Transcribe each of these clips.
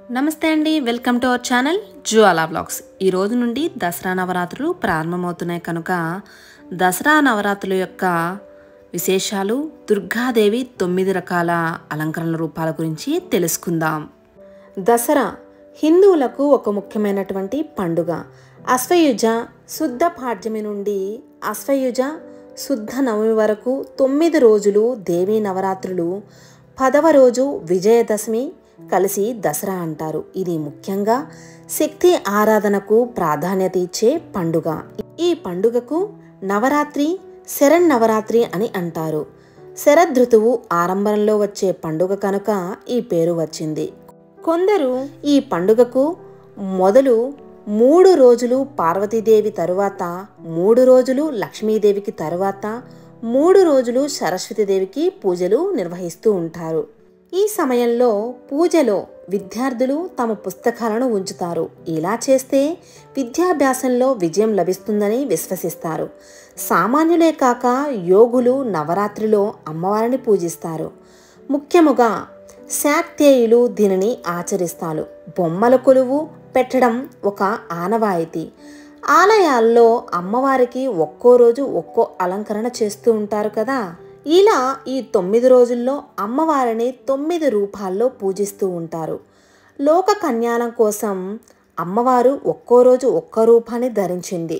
నమస్తే అండి welcome to our channel Jwala blogs ఈ రోజు నుండి దసరా నవరాత్రులు ప్రారంభమవుతున్నాయి కనుక దసరా నవరాత్రుల యొక్క విశేషాలు దుర్గాదేవి తొమ్మిది రకాల అలంకరణ రూపాల గురించి తెలుసుకుందాం దసరా హిందువులకు ఒక ముఖ్యమైనటువంటి పండుగ అశ్వయుజ శుద్ధ పాడ్యమి నుండి అశ్వయుజ శుద్ధ నవమి వరకు తొమ్మిది రోజులు దేవీ నవరాత్రులు పదవ రోజు విజయదశమి కలిసి దసరా అంటారు ఇది ముఖ్యంగా శక్తి ఆరాధనకు ప్రాధాన్యత ఇచ్చే పండుగ ఈ పండుగకు నవరాత్రి శరన్నవరాత్రి అని అంటారు శరదృతువు ఆరంభంలో వచ్చే పండుగ కనుక ఈ పేరు వచ్చింది కొందరు ఈ పండుగకు మొదలు మూడు రోజులు పార్వతీదేవి తరువాత మూడు రోజులు లక్ష్మీదేవికి తరువాత మూడు రోజులు సరస్వతీదేవికి పూజలు నిర్వహిస్తూ ఉంటారు ఈ సమయంలో పూజలో విద్యార్థులు తమ పుస్తకాలను ఉంచుతారు ఇలా చేస్తే విద్యాభ్యాసంలో విజయం లభిస్తుందని విశ్వసిస్తారు సామాన్యులే కాక యోగులు నవరాత్రిలో అమ్మవారిని పూజిస్తారు ముఖ్యముగా శాక్తేయులు దీనిని ఆచరిస్తారు బొమ్మల కొలువు పెట్టడం ఒక ఆనవాయితీ ఆలయాల్లో అమ్మవారికి ఒక్కో రోజు ఒక్కో అలంకరణ చేస్తూ ఉంటారు కదా ఇలా ఈ తొమ్మిది రోజుల్లో అమ్మవారిని తొమ్మిది రూపాల్లో పూజిస్తూ ఉంటారు లోక కన్యాలం కోసం అమ్మవారు ఒక్కో రోజు ఒక్క రూపాన్ని ధరించింది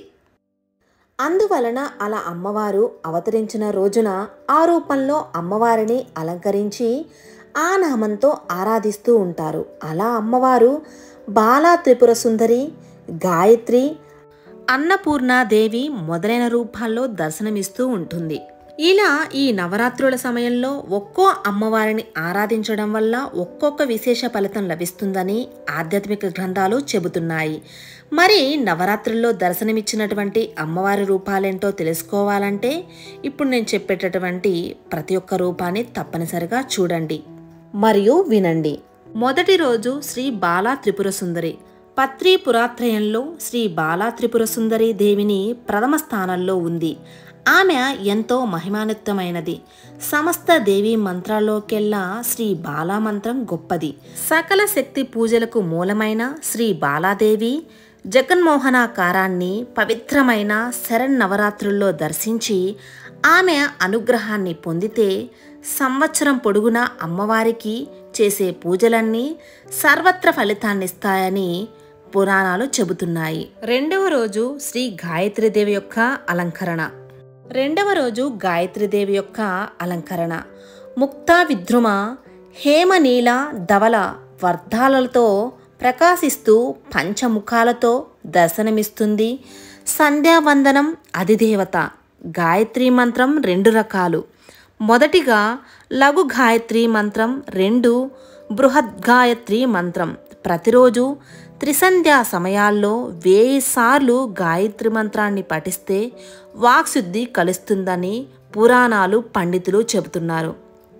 అందువలన అలా అమ్మవారు అవతరించిన రోజున ఆ రూపంలో అమ్మవారిని అలంకరించి ఆ నామంతో ఆరాధిస్తూ ఉంటారు అలా అమ్మవారు బాలా త్రిపుర సుందరి గాయత్రి అన్నపూర్ణాదేవి మొదలైన రూపాల్లో దర్శనమిస్తూ ఉంటుంది ఇలా ఈ నవరాత్రుల సమయంలో ఒక్కో అమ్మవారిని ఆరాధించడం వల్ల ఒక్కొక్క విశేష ఫలితం లభిస్తుందని ఆధ్యాత్మిక గ్రంథాలు చెబుతున్నాయి మరి నవరాత్రుల్లో దర్శనమిచ్చినటువంటి అమ్మవారి రూపాలేంటో తెలుసుకోవాలంటే ఇప్పుడు నేను చెప్పేటటువంటి ప్రతి ఒక్క రూపాన్ని తప్పనిసరిగా చూడండి మరియు వినండి మొదటి రోజు శ్రీ బాలా త్రిపుర సుందరి పత్రి పురాత్రయంలో శ్రీ బాలా త్రిపుర సుందరి దేవిని ప్రథమ స్థానంలో ఉంది ఆమె ఎంతో మహిమాన్వితమైనది సమస్త దేవి మంత్రాల్లోకెల్లా శ్రీ బాలా మంత్రం గొప్పది సకల శక్తి పూజలకు మూలమైన శ్రీ బాలాదేవి జగన్మోహనాకారాన్ని పవిత్రమైన శరన్నవరాత్రుల్లో దర్శించి ఆమె అనుగ్రహాన్ని పొందితే సంవత్సరం పొడుగునా అమ్మవారికి చేసే పూజలన్నీ సర్వత్ర ఫలితాన్నిస్తాయని పురాణాలు చెబుతున్నాయి రెండవ రోజు శ్రీ గాయత్రీదేవి యొక్క అలంకరణ రెండవ రోజు గాయత్రీదేవి యొక్క అలంకరణ ముక్తా విద్రుమ హేమనీల ధవల వర్ధాలతో ప్రకాశిస్తూ పంచముఖాలతో దర్శనమిస్తుంది సంధ్యావందనం అధిదేవత గాయత్రి మంత్రం రెండు రకాలు మొదటిగా లఘు గాయత్రి మంత్రం రెండు బృహద్గాయత్రి మంత్రం ప్రతిరోజు త్రిసంధ్యా సమయాల్లో వేయి సార్లు గాయత్రి మంత్రాన్ని పఠిస్తే వాక్శుద్ధి కలుస్తుందని పురాణాలు పండితులు చెబుతున్నారు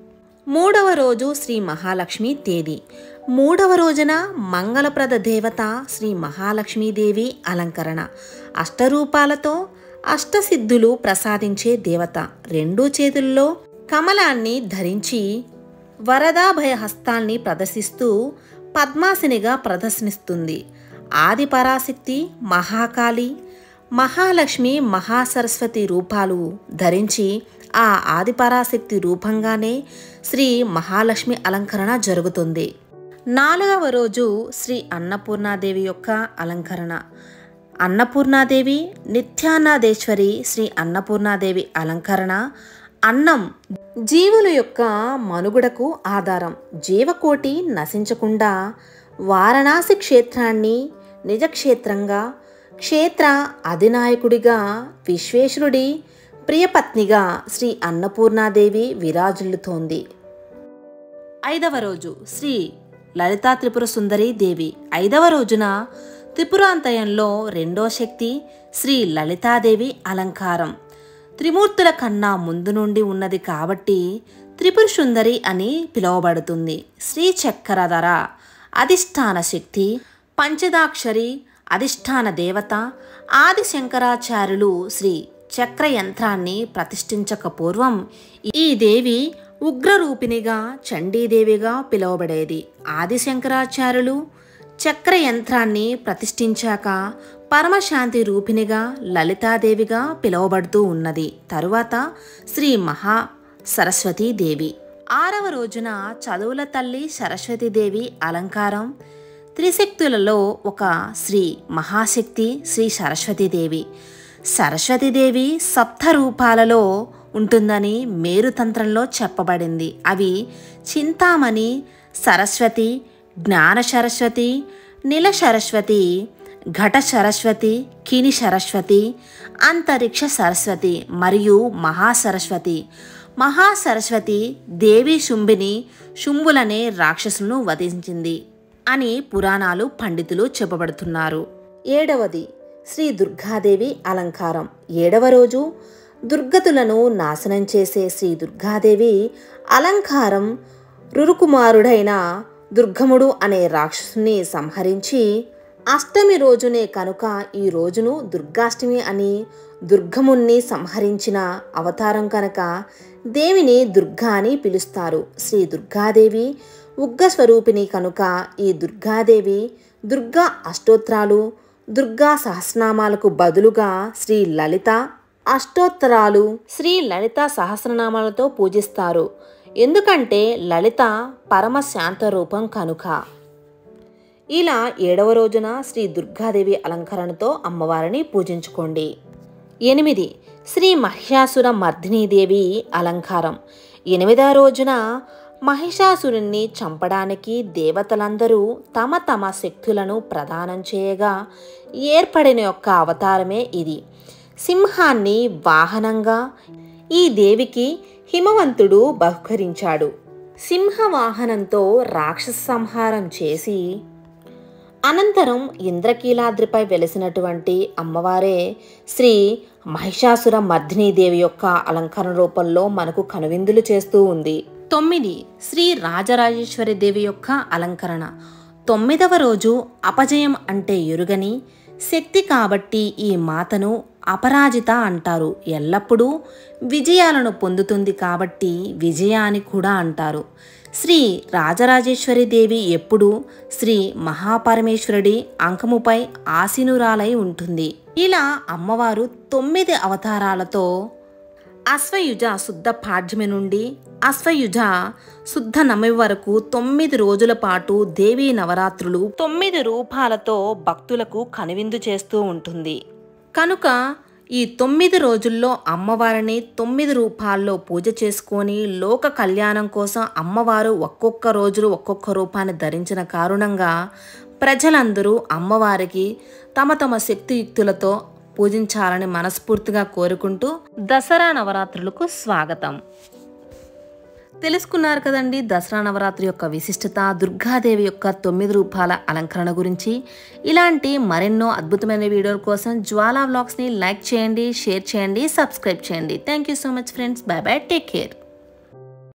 మూడవ రోజు శ్రీ మహాలక్ష్మి తేదీ మూడవ రోజున మంగళప్రద దేవత శ్రీ మహాలక్ష్మీదేవి అలంకరణ అష్టరూపాలతో అష్టసిద్ధులు ప్రసాదించే దేవత రెండు చేతుల్లో కమలాన్ని ధరించి వరదాభయ హస్తాల్ని ప్రదర్శిస్తూ పద్మాసినిగా ప్రదర్శనిస్తుంది ఆది పరాశక్తి మహాకాళి మహాలక్ష్మి మహాసరస్వతి రూపాలు ధరించి ఆ ఆదిపరాశక్తి రూపంగానే శ్రీ మహాలక్ష్మి అలంకరణ జరుగుతుంది నాలుగవ రోజు శ్రీ అన్నపూర్ణాదేవి యొక్క అలంకరణ అన్నపూర్ణాదేవి నిత్యానాదేశ్వరి శ్రీ అన్నపూర్ణాదేవి అలంకరణ అన్నం జీవుల యొక్క మనుగడకు ఆధారం జీవకోటి నశించకుండా వారణాసి క్షేత్రాన్ని నిజక్షేత్రంగా క్షేత్ర అధినాయకుడిగా విశ్వేశ్వరుడి ప్రియపత్నిగా శ్రీ అన్నపూర్ణాదేవి విరాజిల్లుతోంది ఐదవ రోజు శ్రీ లలితా త్రిపుర సుందరి దేవి ఐదవ రోజున త్రిపురాంతయంలో రెండో శక్తి శ్రీ లలితాదేవి అలంకారం త్రిమూర్తుల కన్నా ముందు నుండి ఉన్నది కాబట్టి త్రిపుర సుందరి అని పిలువబడుతుంది శ్రీ చక్రధర అధిష్టాన శక్తి పంచదాక్షరి అధిష్టాన దేవత ఆది శంకరాచార్యులు శ్రీ చక్ర యంత్రాన్ని ప్రతిష్ఠించక పూర్వం ఈ దేవి ఉగ్రరూపిణిగా చండీదేవిగా పిలువబడేది ఆదిశంకరాచార్యులు చక్ర యంత్రాన్ని ప్రతిష్ఠించాక పరమశాంతి రూపిణిగా లలితాదేవిగా పిలువబడుతూ ఉన్నది తరువాత శ్రీ మహా సరస్వతీదేవి ఆరవ రోజున చదువుల తల్లి సరస్వతీదేవి అలంకారం త్రిశక్తులలో ఒక శ్రీ మహాశక్తి శ్రీ సరస్వతీదేవి సరస్వతీదేవి సప్త రూపాలలో ఉంటుందని మేరుతంత్రంలో చెప్పబడింది అవి చింతామణి సరస్వతి జ్ఞాన సరస్వతి నిల సరస్వతి ఘట సరస్వతి కిని సరస్వతి అంతరిక్ష సరస్వతి మరియు మహాసరస్వతి మహాసరస్వతి దేవి శుంభిని శుంభులనే రాక్షసులను వధించింది అని పురాణాలు పండితులు చెప్పబడుతున్నారు ఏడవది శ్రీ దుర్గాదేవి అలంకారం ఏడవ రోజు దుర్గతులను నాశనం చేసే శ్రీ దుర్గాదేవి అలంకారం రురుకుమారుడైన దుర్గముడు అనే రాక్షసుని సంహరించి అష్టమి రోజునే కనుక ఈ రోజును దుర్గాష్టమి అని దుర్గముణ్ణి సంహరించిన అవతారం కనుక దేవిని దుర్గా అని పిలుస్తారు శ్రీ దుర్గాదేవి ఉగ్ర స్వరూపిణి కనుక ఈ దుర్గాదేవి దుర్గా అష్టోత్రాలు దుర్గా సహస్రనామాలకు బదులుగా శ్రీ లలిత అష్టోత్తరాలు శ్రీ లలిత సహస్రనామాలతో పూజిస్తారు ఎందుకంటే లలిత పరమ శాంత రూపం కనుక ఇలా ఏడవ రోజున శ్రీ దుర్గాదేవి అలంకరణతో అమ్మవారిని పూజించుకోండి ఎనిమిది శ్రీ మహిషాసుర మర్దినీదేవి అలంకారం ఎనిమిదవ రోజున మహిషాసురుణ్ణి చంపడానికి దేవతలందరూ తమ తమ శక్తులను ప్రదానం చేయగా ఏర్పడిన యొక్క అవతారమే ఇది సింహాన్ని వాహనంగా ఈ దేవికి హిమవంతుడు బహుకరించాడు సింహ వాహనంతో రాక్షస సంహారం చేసి అనంతరం ఇంద్రకీలాద్రిపై వెలిసినటువంటి అమ్మవారే శ్రీ మహిషాసుర మర్దినీదేవి యొక్క అలంకరణ రూపంలో మనకు కనువిందులు చేస్తూ ఉంది తొమ్మిది శ్రీ రాజరాజేశ్వరి దేవి యొక్క అలంకరణ తొమ్మిదవ రోజు అపజయం అంటే ఎరుగని శక్తి కాబట్టి ఈ మాతను అపరాజిత అంటారు ఎల్లప్పుడూ విజయాలను పొందుతుంది కాబట్టి విజయ అని కూడా అంటారు శ్రీ రాజరాజేశ్వరి దేవి ఎప్పుడూ శ్రీ మహాపరమేశ్వరుడి అంకముపై ఆసీనురాలై ఉంటుంది ఇలా అమ్మవారు తొమ్మిది అవతారాలతో అశ్వయుజ శుద్ధ పాడ్యమి నుండి అశ్వయుజ శుద్ధ నమి వరకు తొమ్మిది రోజుల పాటు దేవీ నవరాత్రులు తొమ్మిది రూపాలతో భక్తులకు కనువిందు చేస్తూ ఉంటుంది కనుక ఈ తొమ్మిది రోజుల్లో అమ్మవారిని తొమ్మిది రూపాల్లో పూజ చేసుకొని లోక కళ్యాణం కోసం అమ్మవారు ఒక్కొక్క రోజులు ఒక్కొక్క రూపాన్ని ధరించిన కారణంగా ప్రజలందరూ అమ్మవారికి తమ తమ శక్తియుక్తులతో పూజించాలని మనస్ఫూర్తిగా కోరుకుంటూ దసరా నవరాత్రులకు స్వాగతం తెలుసుకున్నారు కదండి దసరా నవరాత్రి యొక్క విశిష్టత దుర్గాదేవి యొక్క తొమ్మిది రూపాల అలంకరణ గురించి ఇలాంటి మరెన్నో అద్భుతమైన వీడియోల కోసం జ్వాలా వ్లాగ్స్ని లైక్ చేయండి షేర్ చేయండి సబ్స్క్రైబ్ చేయండి thank you so much friends bye bye take care